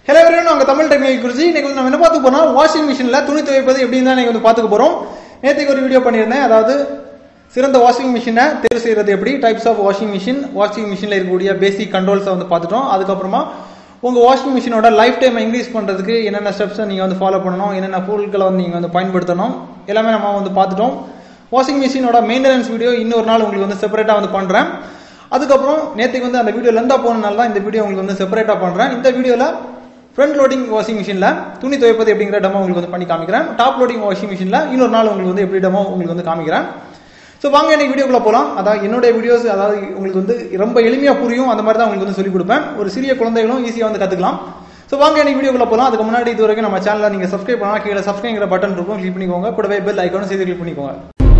hello everyone நாங்கள் Tamil technique குறிச்சு இன்னைக்கு வந்து நம்ம என்ன பார்த்து போறோம் வாஷிங் மிஷினில் துணி துவைப்பது எப்படின்னு தான் இன்னைக்கு வந்து பார்த்துக்க போகிறோம் நேற்றுக்கு ஒரு வீடியோ பண்ணியிருந்தேன் அதாவது சிறந்த வாஷிங் மிஷினை தேர்வு செய்கிறது எப்படி types of washing machine washing மிஷினில் இருக்கக்கூடிய பேசிக் கண்ட்ரோல்ஸை வந்து பார்த்துட்டோம் அதுக்கப்புறமா உங்கள் வாஷிங் மிஷினோட லைஃப் டைம் இன்க்ரீஸ் பண்ணுறதுக்கு என்னென்ன ஸ்டெப்ஸை நீங்கள் வந்து ஃபாலோ பண்ணணும் என்னென்ன பொருட்களை வந்து நீங்கள் வந்து பயன்படுத்தணும் எல்லாமே நம்ம வந்து பார்த்துட்டோம் வாஷிங் மிஷினோட மெயின்டெனன்ஸ் வீடியோ இன்னொரு நாள் உங்களுக்கு வந்து செப்பரேட்டாக வந்து பண்ணுறேன் அதுக்கப்புறம் நேற்றுக்கு வந்து அந்த வீடியோ லெந்தாக போனனால தான் இந்த வீடியோ உங்களுக்கு வந்து செப்பரேட்டாக பண்ணுறேன் இந்த வீடியோவில் ஃப்ரண்ட் லோடிங் வாஷிங் மிஷினில் துணி துவைப்பது எப்படிங்கிற டெமோ உங்களுக்கு வந்து பண்ணி காமிக்கிறேன் டாப் லோடிங் வாஷிங் மிஷினில் இன்னொரு நாள் உங்களுக்கு வந்து எப்படி டெமோ உங்களுக்கு வந்து காமிக்கிறேன் ஸோ வாங்க இன்னைக்கு வீடியோக்குள்ள போகலாம் அதாவது என்னுடைய வீடியோஸ் அதாவது உங்களுக்கு வந்து ரொம்ப எளிமையாக புரியும் அந்த மாதிரி தான் உங்களுக்கு வந்து சொல்லிக் கொடுப்பேன் ஒரு சிறிய குழந்தைகளும் ஈஸியாக வந்து கற்றுக்கலாம் ஸோ வாங்க இன்னைக்கு வீடியோக்குள்ள போகலாம் அதுக்கு முன்னாடி இது வரைக்கும் நம்ம சேனலை நீங்கள் சப்ஸ்கிரைப் பண்ணலாம் கீழே சப்ஸ்கிரைங்கிற பட்டன் இருக்கும் கிளிக் பண்ணிக்கோங்க கூடவே பெல் ஐக்கானும் செய்து கிளிக் பண்ணிக்கோங்க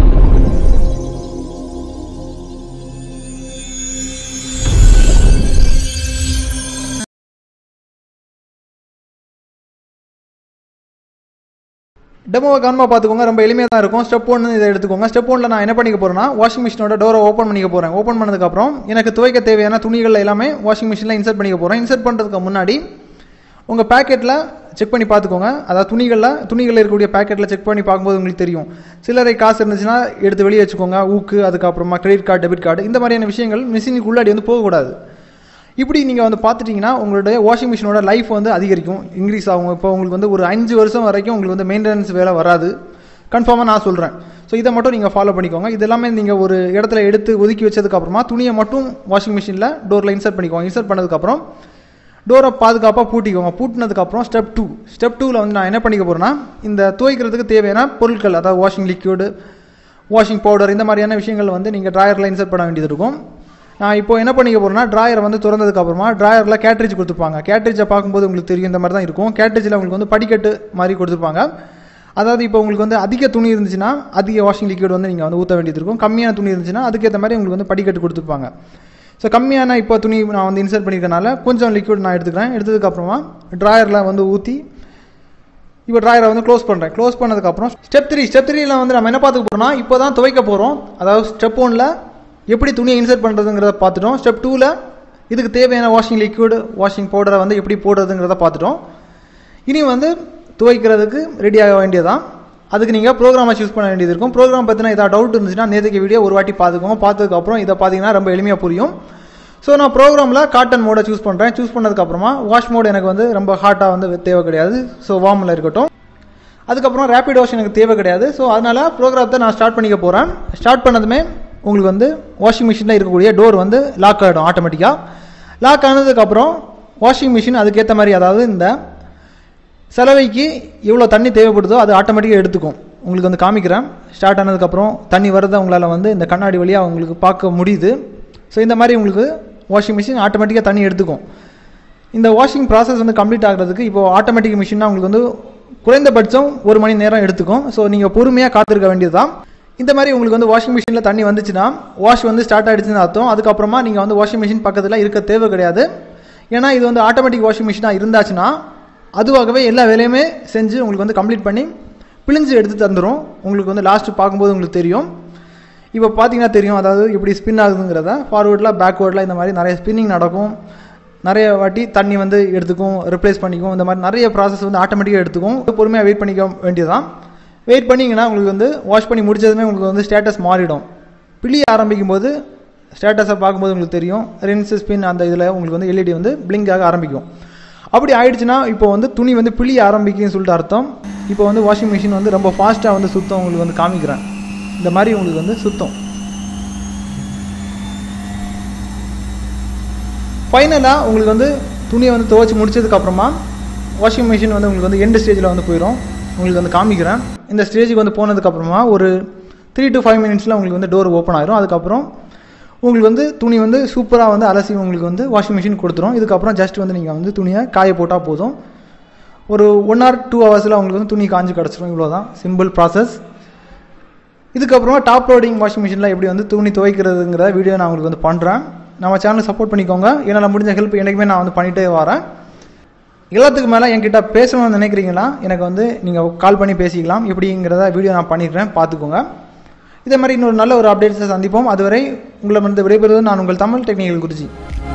டெமோவை கவனமாக பார்த்துக்கோங்க ரொம்ப எளிமையாக தான் இருக்கும் ஸ்டெப் ஒன்று இதை எடுத்துக்கோங்க ஸ்டெப் ஒன்ல நான் என்ன பண்ணிக்க போறேன்னா வாஷிங் மிஷினோட டோரை ஓப்பன் பண்ணிக்க போகிறேன் ஓப்பன் பண்ணதுக்கப்புறம் எனக்கு துவைக்க தேவையான துணிகள் எல்லாமே வாஷிங் மிஷினில் இன்சர்ட் பண்ணிக்க போகிறேன் இன்சர்ட் பண்ணுறதுக்கு முன்னாடி உங்கள் பேக்கெட்டில் செக் பண்ணி பார்த்துக்கோங்க அதாவது துணிகளில் துணிகளில் இருக்கக்கூடிய பேக்கெட்டில் செக் பண்ணி பார்க்கும்போது உங்களுக்கு தெரியும் சில்லறை காசு இருந்துச்சுன்னா எடுத்து வெளியே வச்சுக்கோங்க ஊக்கு அதுக்கப்புறமா கிரெடிட் கார்டு டெபிட் கார்டு இந்த மாதிரியான விஷயங்கள் மிஷினுக்கு உள்ளாடி வந்து போகக்கூடாது இப்படி நீங்கள் வந்து பார்த்துட்டிங்கன்னா உங்களுடைய வாஷிங் மிஷினோட லைஃப் வந்து அதிகரிக்கும் இன்க்ரீஸ் ஆகும் இப்போ உங்களுக்கு வந்து ஒரு அஞ்சு வருஷம் வரைக்கும் உங்களுக்கு வந்து மெயின்டெனன்ஸ் வேலை வராது கன்ஃபார்மாக நான் சொல்கிறேன் ஸோ இதை மட்டும் நீங்கள் ஃபாலோ பண்ணிக்கோங்க இது எல்லாமே நீங்கள் ஒரு இடத்துல எடுத்து ஒதுக்கி வச்சதுக்கப்புறமா துணியை மட்டும் வாஷிங் மிஷினில் டோரில் இன்சர்ட் பண்ணிக்கோங்க இன்சர்ட் பண்ணதுக்கப்புறம் டோரை பாதுகாப்பாக பூட்டிக்கோங்க பூட்டினதுக்கப்புறம் ஸ்டெப் டூ ஸ்டெப் டூவில் வந்து நான் என்ன பண்ணிக்க போகிறேன்னா இந்த துவைக்கிறதுக்கு தேவையான பொருட்கள் அதாவது வாஷிங் லிக்யூடு வாஷிங் பவுடர் இந்த மாதிரியான விஷயங்கள் வந்து நீங்கள் ட்ராயரில் இன்சர்ட் பண்ண வேண்டியது இருக்கும் நான் இப்போ என்ன பண்ணிக்க போகிறேன்னா ட்ராயரை வந்து திறந்ததுக்கு அப்புறமா ட்ராயரில் கேட்ரேஜ் கொடுத்துருப்பாங்க கேட்ரேஜை பார்க்கும்போது உங்களுக்கு தெரியும் இந்த மாதிரி தான் இருக்கும் கேட்ரேஜில் உங்களுக்கு வந்து படிக்கட்டு மாதிரி கொடுத்துருப்பாங்க அதாவது இப்போ உங்களுக்கு வந்து அதிக துணி இருந்துச்சுன்னா அதிக வாஷிங் லிக்விட் வந்து நீங்கள் வந்து ஊற்ற வேண்டியது இருக்கும் கம்மியான துணி இருந்துச்சுன்னா அதுக்கேற்ற மாதிரி உங்களுக்கு வந்து படிக்கட்டு கொடுத்துருப்பாங்க ஸோ கம்மியான இப்போ துணி நான் வந்து இன்சர்ட் பண்ணியிருக்கனால கொஞ்சம் லிக்விட் நான் எடுத்துக்கிறேன் எடுத்ததுக்கப்புறமா ட்ராயரில் வந்து ஊற்றி இப்போ ட்ராயரை வந்து க்ளோஸ் பண்ணுறேன் க்ளோஸ் பண்ணதுக்கப்புறம் ஸ்டெப் த்ரீ ஸ்டெப் த்ரீல வந்து நம்ம என்ன பார்த்துக்க போகிறோம்னா இப்போ தான் துவைக்க போகிறோம் அதாவது ஸ்டெப் ஒனில் எப்படி துணியை இன்சர்ட் பண்ணுறதுங்கிறத பார்த்துட்டோம் ஸ்டெப் டூவில் இதுக்கு தேவையான வாஷிங் லிக்விட் வாஷிங் பவுடரை வந்து எப்படி போடுறதுங்கிறத பார்த்துட்டோம் இனி வந்து துவைக்கிறதுக்கு ரெடி ஆக வேண்டியதான் அதுக்கு நீங்கள் ப்ரோக்ராமை சூஸ் பண்ண வேண்டியது இருக்கும் ப்ரோக்ராம் பற்றின ஏதாவது டவுட் இருந்துச்சுன்னா நேற்றுக்கு வீடியோ ஒரு வாட்டி பார்த்துக்கோங்க பார்த்ததுக்கப்புறம் இதை பார்த்தீங்கன்னா ரொம்ப எளிமையாக புரியும் ஸோ நான் ப்ரோக்ராமில் காட்டன் மோடை சூஸ் பண்ணுறேன் சூஸ் பண்ணதுக்கப்புறமா வாஷ் மோட் எனக்கு வந்து ரொம்ப ஹாட்டாக வந்து தேவை கிடையாது ஸோ வார்மில் இருக்கட்டும் அதுக்கப்புறம் ரேபிட் வாஷ் எனக்கு தேவை கிடையாது ஸோ அதனால் ப்ரோக்ராத்தை நான் ஸ்டார்ட் பண்ணிக்க போகிறேன் ஸ்டார்ட் பண்ணதுமே உங்களுக்கு வந்து வாஷிங் மிஷினில் இருக்கக்கூடிய டோர் வந்து லாக் ஆகிடும் ஆட்டோமேட்டிக்காக லாக் ஆனதுக்கப்புறம் வாஷிங் மிஷின் அதுக்கேற்ற மாதிரி அதாவது இந்த செலவைக்கு எவ்வளோ தண்ணி தேவைப்படுதோ அது ஆட்டோமேட்டிக்காக எடுத்துக்கும் உங்களுக்கு வந்து காமிக்கிறேன் ஸ்டார்ட் ஆனதுக்கப்புறம் தண்ணி வரதை உங்களால் வந்து இந்த கண்ணாடி வழியாக உங்களுக்கு பார்க்க முடியுது ஸோ இந்த மாதிரி உங்களுக்கு வாஷிங் மிஷின் ஆட்டோமேட்டிக்காக தண்ணி எடுத்துக்கும் இந்த வாஷிங் ப்ராசஸ் வந்து கம்ப்ளீட் ஆகிறதுக்கு இப்போ ஆட்டோமேட்டிக் மிஷின்னா உங்களுக்கு வந்து குறைந்தபட்சம் ஒரு மணி நேரம் எடுத்துக்கும் ஸோ நீங்கள் பொறுமையாக காத்திருக்க வேண்டியது தான் இந்த மாதிரி உங்களுக்கு வந்து வாஷிங் மிஷினில் தண்ணி வந்துச்சுன்னா வாஷ் வந்து ஸ்டார்ட் ஆகிடுச்சுன்னு அர்த்தம் அதுக்கப்புறமா நீங்கள் வந்து வாஷிங் மிஷின் பக்கத்தில் இருக்க தேவை கிடையாது ஏன்னா இது வந்து ஆட்டோமேட்டிக் வாஷிங் மிஷினாக இருந்தாச்சுன்னா அதுவாகவே எல்லா வேலையுமே செஞ்சு உங்களுக்கு வந்து கம்ப்ளீட் பண்ணி பிழிஞ்சு எடுத்து தந்துடும் உங்களுக்கு வந்து லாஸ்ட்டு பார்க்கும்போது உங்களுக்கு தெரியும் இப்போ பார்த்தீங்கன்னா தெரியும் அதாவது எப்படி ஸ்பின் ஆகுதுங்கிறத ஃபார்வேர்டில் பேக்வேர்டில் இந்த மாதிரி நிறைய ஸ்பின்னிங் நடக்கும் நிறைய வாட்டி தண்ணி வந்து எடுத்துக்கும் ரிப்ளேஸ் பண்ணிக்கும் இந்த மாதிரி நிறைய ப்ராசஸ் வந்து ஆட்டோமேட்டிக்காக எடுத்துக்கும் பொறுமையாக வெயிட் பண்ணிக்க வேண்டியதுதான் வெயிட் பண்ணிங்கன்னா உங்களுக்கு வந்து வாஷ் பண்ணி முடிச்சதுமே உங்களுக்கு வந்து ஸ்டேட்டஸ் மாறிடும் பிளி ஆரம்பிக்கும் போது ஸ்டேட்டஸை பார்க்கும்போது உங்களுக்கு தெரியும் ரின்ஸ் ஸ்பின் அந்த இதில் உங்களுக்கு வந்து எல்இடி வந்து பிளிங்க் ஆக ஆரம்பிக்கும் அப்படி ஆயிடுச்சுன்னா இப்போ வந்து துணி வந்து பிளி ஆரம்பிக்குன்னு சொல்லிட்டு அர்த்தம் இப்போ வந்து வாஷிங் மிஷின் வந்து ரொம்ப ஃபாஸ்ட்டாக வந்து சுத்தம் உங்களுக்கு வந்து காமிக்கிறேன் இந்த மாதிரி உங்களுக்கு வந்து சுத்தம் ஃபைனலாக உங்களுக்கு வந்து துணியை வந்து துவைச்சி முடிச்சதுக்கப்புறமா வாஷிங் மிஷின் வந்து உங்களுக்கு வந்து எண்டு ஸ்டேஜில் வந்து போயிடும் உங்களுக்கு வந்து காமிக்கிறேன் இந்த ஸ்டேஜுக்கு வந்து போனதுக்கப்புறமா ஒரு த்ரீ டு ஃபைவ் மினிட்ஸில் உங்களுக்கு வந்து டோர் ஓப்பன் ஆயிரும் அதுக்கப்புறம் உங்களுக்கு வந்து துணி வந்து சூப்பராக வந்து அலசி உங்களுக்கு வந்து வாஷிங் மிஷின் கொடுத்துரும் இதுக்கப்புறம் ஜஸ்ட் வந்து நீங்கள் வந்து துணியை காய போட்டால் போதும் ஒரு ஒன் ஆர் டூ ஹவர்ஸில் உங்களுக்கு வந்து துணி காஞ்சு கிடச்சிரும் இவ்வளோ தான் சிம்பிள் ப்ராசஸ் இதுக்கப்புறமா டாப் லோடிங் வாஷிங் மிஷினில் எப்படி வந்து துணி துவைக்கிறதுங்கிற வீடியோ நான் உங்களுக்கு வந்து பண்ணுறேன் நம்ம சேனல் சப்போர்ட் பண்ணிக்கோங்க என்னால் முடிஞ்ச ஹெல்ப் என்றைக்குமே நான் வந்து பண்ணிகிட்டே வரேன் எல்லாத்துக்கு மேலே என்கிட்ட பேசணும்னு நினைக்கிறீங்களா எனக்கு வந்து நீங்கள் கால் பண்ணி பேசிக்கலாம் எப்படிங்கிறத வீடியோ நான் பண்ணிடுறேன் பார்த்துக்கோங்க இதே மாதிரி இன்னொரு நல்ல ஒரு அப்டேட்ஸை சந்திப்போம் அதுவரை உங்களிடமிருந்து விடைபெறுவது நான் உங்கள் தமிழ் டெக்னிக்கல் குருஜி